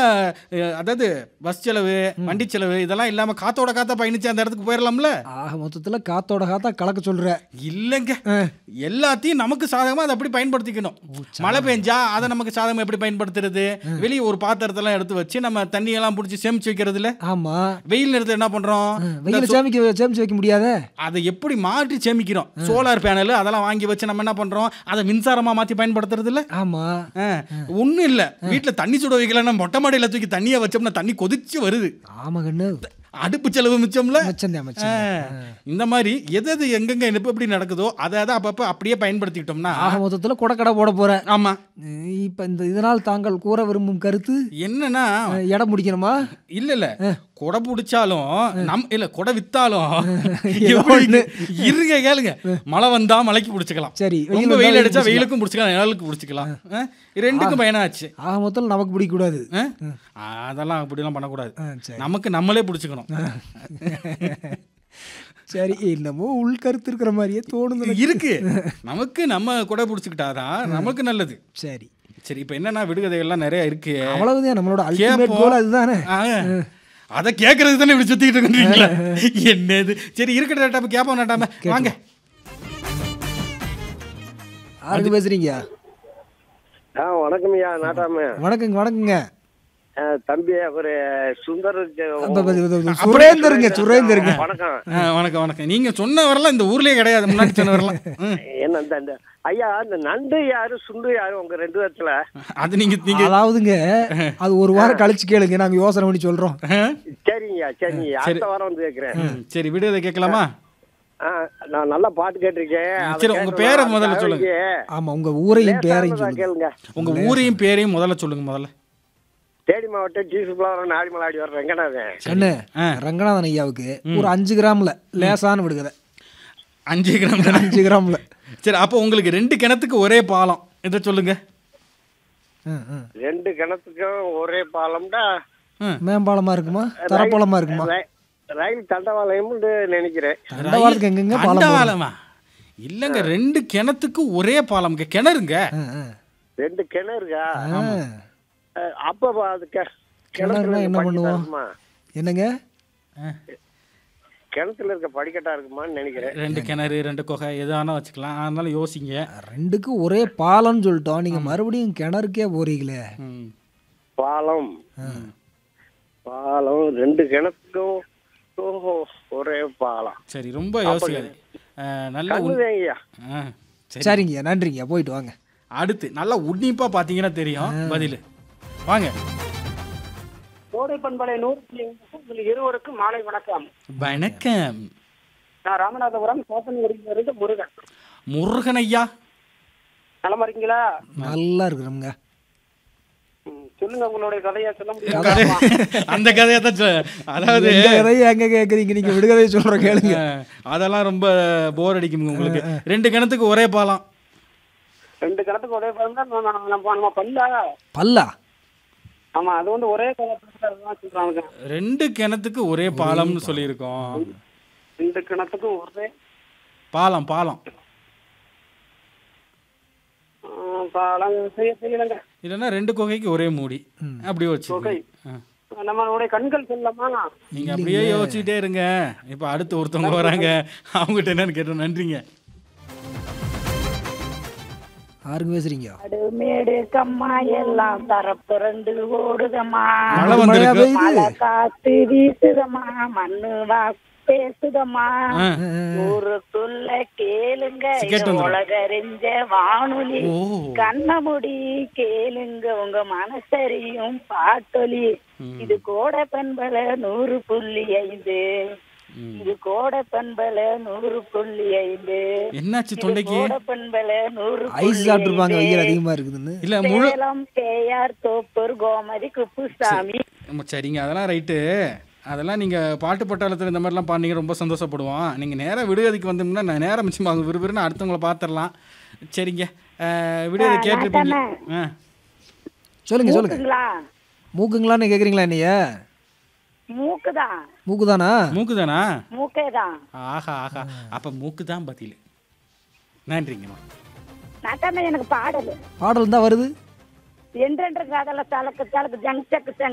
அஹ், அதாவது பஸ் செலவு வண்டி செலவு இதெல்லாம் இல்லாம காத்தோட காத்தா பயணிச்சு அந்த இடத்துக்கு போயிடலாம்ல ஆக மொத்தத்துல காத்தோட காத்தா கலக்க சொல்ற இல்லைங்க எல்லாத்தையும் நமக்கு சாதகமா அதை அப்படி பயன்படுத்திக்கணும் மழை பெஞ்சா அதை நமக்கு சாதகமா எப்படி பயன்படுத்துறது வெளியே ஒரு பாத்திரத்தெல்லாம் எடுத்து வச்சு நம்ம தண்ணியெல்லாம் பிடிச்சி சேமிச்சு வைக்கிறதுல ஆமா வெயில் நேரத்தில் என்ன பண்றோம் வெயில சேமிக்க சேமிச்சு வைக்க முடியாதே அதை எப்படி மாற்றி சேமிக்கிறோம் சோலார் பேனல் அதெல்லாம் வாங்கி வச்சு நம்ம என்ன பண்றோம் அதை மின்சாரமா மாத்தி பயன்படுத்துறது இல்ல ஆமா ஒன்றும் இல்லை வீட்டில் தண்ணி சுட வைக்கலன்னா மொட்டை மாடியில் தூக்கி தண்ணியை வச்சோம்னா தண்ணி கொதிச்சு வருது ஆமா கண்ணு அடுப்பு செலவு மிச்சம்ல மிச்சம் மிச்சம் ஆ, இந்த மாதிரி எது எது எங்கெங்க எப்போ எப்படி நடக்குதோ அதை அதை அப்பப்போ அப்படியே பயன்படுத்திக்கிட்டோம்னா ஆக மொத்தத்துல கொடக்கடை போட போற ஆமா இப்ப இந்த இதனால் தாங்கள் கூற விரும்பும் கருத்து என்னன்னா அஹ், இடம் முடிக்கணுமா இல்ல இல்ல கொடை பிடிச்சாலும் நம் இல்ல கொடை வித்தாலும் ஏதோ எப்படி ஒண்ணு. இருங்க கேளுங்க மழை வந்தா மழைக்கு பிடிச்சிக்கலாம் சரி, வெயில் ரொம்ப வந்தா வெயில் வெயிலுக்கு அடிச்சா பிடிச்சிக்கலாம். வெயிலுக்கும் பிடிச்சிக்கலாம் நிழலுக்கு பிடிச்சிக்கலாம் ஆ, ரெண்டுக்கும் பயனாச்சு ஆக மொத்தம் நமக்கு பிடிக்க கூடாது ஆ? அதெல்லாம் அப்படிலாம் பண்ணக்கூடாது ஆ, சரி நமக்கு நம்மளே பிடிச்சிக்கணும் சரி என்னமோ உள்கருத்து இருக்கிற மாதிரியே தோணுது எனக்கு. இருக்கு நமக்கு நம்ம கொடை பிடிச்சிக்கிட்டாதான் நமக்கு நல்லது சரி சரி இப்போ என்னன்னா விடுகதைகள்லாம் நிறைய இருக்கு அவ்வளவுதான் நம்மளோட அல்டிமேட் கேப்போம். கோல் அதுதானே ஆ, அதை கேட்கறது தானே இப்படி சுத்திட்டு இருக்கீங்களா என்னது சரி இருக்கட்டும் நாட்டாம கேட்போம் நாட்டாம வாங்க யாருக்கு பேசுறீங்க ஆ வணக்கம் ஐயா நாட்டாம வணக்கங்க வணக்கங்க ஆ, தம்பி ஒரு சுந்தருக்கு அந்த ப- இது- இது சுரேந்தருங்க சுரேந்தருங்க வணக்கம் ஆ, வணக்கம் வணக்கம் நீங்க சொன்ன வரலாம் இந்த ஊர்லயே கிடையாது முன்னாடி சொன்ன வரலாம் ம். என்ன இந்த இந்த- ஐயா இந்த நண்டு யாரு சுண்டு யாரு உங்க ரெண்டு பேர்த்துல அது நீங்க நீங்க அதாவதுங்க அது ஒரு வாரம் கழிச்சு கேளுங்க நாங்க யோசனை பண்ணி சொல்றோம் ஆ? சரிங்கய்யா சரிங்க அடுத்த வாரம் வந்து கேட்குறேன் ம், சரி விடுகதை கேட்கலாமா ஆ நான் நல்லா பாட்டு கேட்டிருக்கேன் அதை சரி, உங்க கேட்கணும். பேரை அந்த முதல்ல சொல்லுங்க. தகவலுக்கு ஆமா உங்க ஊரையும் பேரையும் லேசானதா சொல்லுங்க கேளுங்க உங்க ஊரையும் பேரையும் முதல்ல சொல்லுங்க முதல்ல தேனி மாவட்டம் ஜீசு பிளாவரம் நாடிமலாடி வர ரெங்கநாதன் கண்ணு ஆ. ரங்கநாதன் ஐயாவுக்கு ஒரு அஞ்சு கிராம்ல லேசான விடுகதை அஞ்சு கிராம் தானே? அஞ்சு கிராம்ல சரி அப்போ உங்களுக்கு ரெண்டு கிணத்துக்கு ஒரே பாலம் இதை சொல்லுங்க ம், ம். ரெண்டு கிணத்துக்கும் ஒரே பாலம்டா ம். மேம்பாலமா இருக்குமா தரப்பாலமா இருக்குமா ரயில் ரயில் தண்டவாளயம்னு நினைக்கிறேன் தண்டவாளத்துக்கு எங்கெங்க பாலம் போடணும்? அண்டவாளமா இல்லைங்க ரெண்டு கிணத்துக்கு ஒரே பாலம்ங்க கிணறுங்க ஆ, ஆ. ரெண்டு கிணறுக்கா ஆ. அஹ் அப்ப அது கெ- கிணறுனா கிணத்துல என்ன இருக்க பண்ணுவோம்? படிக்கட்டா இருக்குமா? என்னங்க கிணத்துல இருக்க படிக்கட்டா இருக்குமான்னு நினைக்கிறேன் ரெண்டு கிணறு ரெண்டு குகை எது வேணா வச்சுக்கலாம் அதனால யோசிங்க ரெண்டுக்கு ஒரே பாலம்னு சொல்லிட்டோம் நீங்க மறுபடியும் கிணறுக்கே போறீங்களே ம். பாலம் பாலம் ரெண்டு கிணத்துக்கும் ஓஹோ ஒரே பாலம் சரி ரொம்ப யோசிக்காது அஹ், நல்ல உன்- கண்ணுதேங்கய்யா ஆ, சரி சரிங்க நன்றிங்க போயிட்டு வாங்க அடுத்து நல்லா உன்னிப்பா பார்த்தீங்கன்னா தெரியும் பதில் வாங்க கோடை பண்பலை நூறு உங்கள் இருவருக்கும் மாலை வணக்கம் வணக்கம் நான் ராமநாதபுரம் சோப்பனூரிலிருந்து முருகன் முருகன் ஐயா நலமா இருக்கீங்களா நல்லா இருக்கிறோம்ங்க ம், சொல்லுங்க உங்களுடைய கதையை சொல்ல முடியாது அந்த கதையை தான் சொ- அதாவது எங்க கதையை எங்க கேக்குறீங்க நீங்க விடுகதையை சொல்ற கேளுங்க அஹ், அதெல்லாம் ரொம்ப போர் அடிக்கும் உங்களுக்கு ரெண்டு கிணத்துக்கு ஒரே பாலம் ரெண்டு கிணத்துக்கு ஒரே பாருங்க நம்ம நம்ம பல்லா பல்லா ஆமா அது வந்து ஒரே காலத்துல தான் சொல்றாங்க ரெண்டு கிணத்துக்கு ஒரே பாலம்னு சொல்லியிருக்கோம் ரெண்டு கிணத்துக்கும் ஒரே பாலம் பாலம் ஆ, பாலம் செய்ய செய்யலங்க இல்லைன்னா ரெண்டு குகைக்கு ஒரே மூடி அப்படி வச்சு குகை. நம்மளுடைய கண்கள் சொல்லலாமா நீங்க அப்படியே யோசிச்சுட்டே இருங்க இப்போ அடுத்து ஒருத்தவங்க வராங்க அவங்ககிட்ட என்னன்னு கேட்டோம் நன்றிங்க யாருங்க பேசுறீங்க காடு மேடு கம்மா எல்லாம் தரப்புரண்டு ஓடுதம்மா மழை மழையா வந்திருக்கு பெய்யுது மழை காத்து வீசுதம்மா மண்ணு வா பேசுதம்மா ஆ. ஊருக்குள்ள கேளுங்க Ticket இது வந்துரும். உலகறிஞ்ச வானொலி ஓ கண்ணமுடி கேளுங்க உங்க மனசரியும் பாட்டொலி இது கோடை பண்பல நூறு புள்ளி ஐந்து ம். இது கோடை பண்பல நூறு புள்ளி ஐந்து என்னாச்சு இது தொண்டைக்கு கோடை பண்பல நூறு ஐஸ் புள்ளி சாப்பிட்டுருப்பாங்க ஐந்து. வெயில் அதிகமா இருக்குதுன்னு இல்ல முழு சேலம் கேஆர் தோப்பூர் கோமதி குப்புசாமி நம்ம சரிங்க அதெல்லாம் ரைட்டு அதெல்லாம் நீங்கள் பாட்டு பட்டாளத்தில் இந்த மாதிரிலாம் பாடினீங்க ரொம்ப சந்தோஷப்படுவோம் நீங்கள் நேராக விடுகதைக்கு வந்தோம்னா நான் நேரம் மிச்சமாகும் விறுவிறுன்னு அடுத்தவங்கள பார்த்துடலாம் சரிங்க அஹ், விடுகதை கேட்டிருப்பீங்க ஆ சொல்லுங்க சொல்லுங்க மூக்குங்களா மூக்குங்களான்னு கேக்குறீங்களா என்னைய மூக்குதான் மூக்குதானா மூக்கு தானா மூக்கேதான் ஆஹா ஆஹா அப்போ மூக்கு தான் பதில் நன்றிங்கம்மா நட்டமே எனக்கு பாடல் பாடல் தான் வருது என்றென்று காதல தலக்கு தலக்கு ஜங் சக்கு